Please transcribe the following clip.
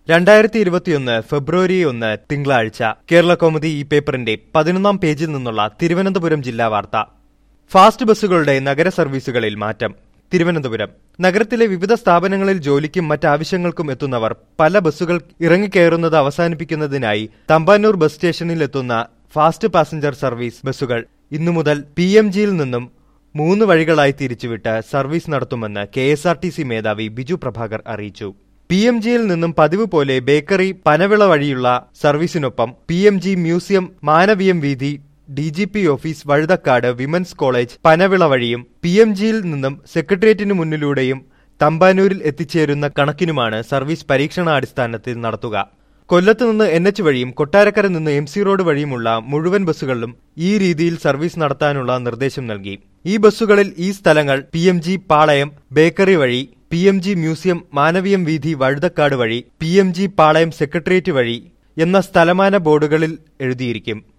രണ്ടായിരത്തി ഇരുപത്തിയൊന്ന് ഫെബ്രുവരി ഒന്ന് തിങ്കളാഴ്ച കേരള കൗമുദി ഈ പേപ്പറിന്റെ പതിനൊന്നാം പേജിൽ നിന്നുള്ള തിരുവനന്തപുരം ജില്ലാ വാർത്ത ഫാസ്റ്റ് ബസ്സുകളുടെ നഗര സർവീസുകളിൽ മാറ്റം തിരുവനന്തപുരം നഗരത്തിലെ വിവിധ സ്ഥാപനങ്ങളിൽ ജോലിക്കും മറ്റാവശ്യങ്ങൾക്കും എത്തുന്നവർ പല ബസ്സുകൾ ഇറങ്ങിക്കയറുന്നത് അവസാനിപ്പിക്കുന്നതിനായി തമ്പാനൂർ ബസ് സ്റ്റേഷനിൽ എത്തുന്ന ഫാസ്റ്റ് പാസഞ്ചർ സർവീസ് ബസ്സുകൾ ഇന്നു മുതൽ പി എം ജിയിൽ നിന്നും മൂന്ന് വഴികളായി തിരിച്ചുവിട്ട് സർവീസ് നടത്തുമെന്ന് K S R T C മേധാവി ബിജു പ്രഭാകർ അറിയിച്ചു പി എം ജിയിൽ നിന്നും പതിവ് പോലെ ബേക്കറി പനവിള വഴിയുള്ള സർവീസിനൊപ്പം P M G museum Manaveeyam വീതി D G P office Vazhuthacaud women's college Panavila വഴിയും പി എം ജിയിൽ നിന്നും സെക്രട്ടേറിയറ്റിനു മുന്നിലൂടെയും തമ്പാനൂരിൽ എത്തിച്ചേരുന്ന കണക്കിനുമാണ് സർവീസ് പരീക്ഷണാടിസ്ഥാനത്തിൽ നടത്തുക കൊല്ലത്ത് നിന്ന് എൻ എച്ച് വഴിയും കൊട്ടാരക്കര നിന്ന് എം സി റോഡ് വഴിയുമുള്ള മുഴുവൻ ബസ്സുകളിലും ഈ രീതിയിൽ സർവീസ് നടത്താനുള്ള നിർദ്ദേശം നൽകി ഈ ബസ്സുകളിൽ ഈ സ്ഥലങ്ങൾ P M G Palayam bakery വഴി P M G museum Manaveeyam വീഥി വഴുതക്കാട് വഴി P M G Palayam secretariat വഴി എന്ന സ്ഥലമാന ബോർഡുകളിൽ എഴുതിയിരിക്കും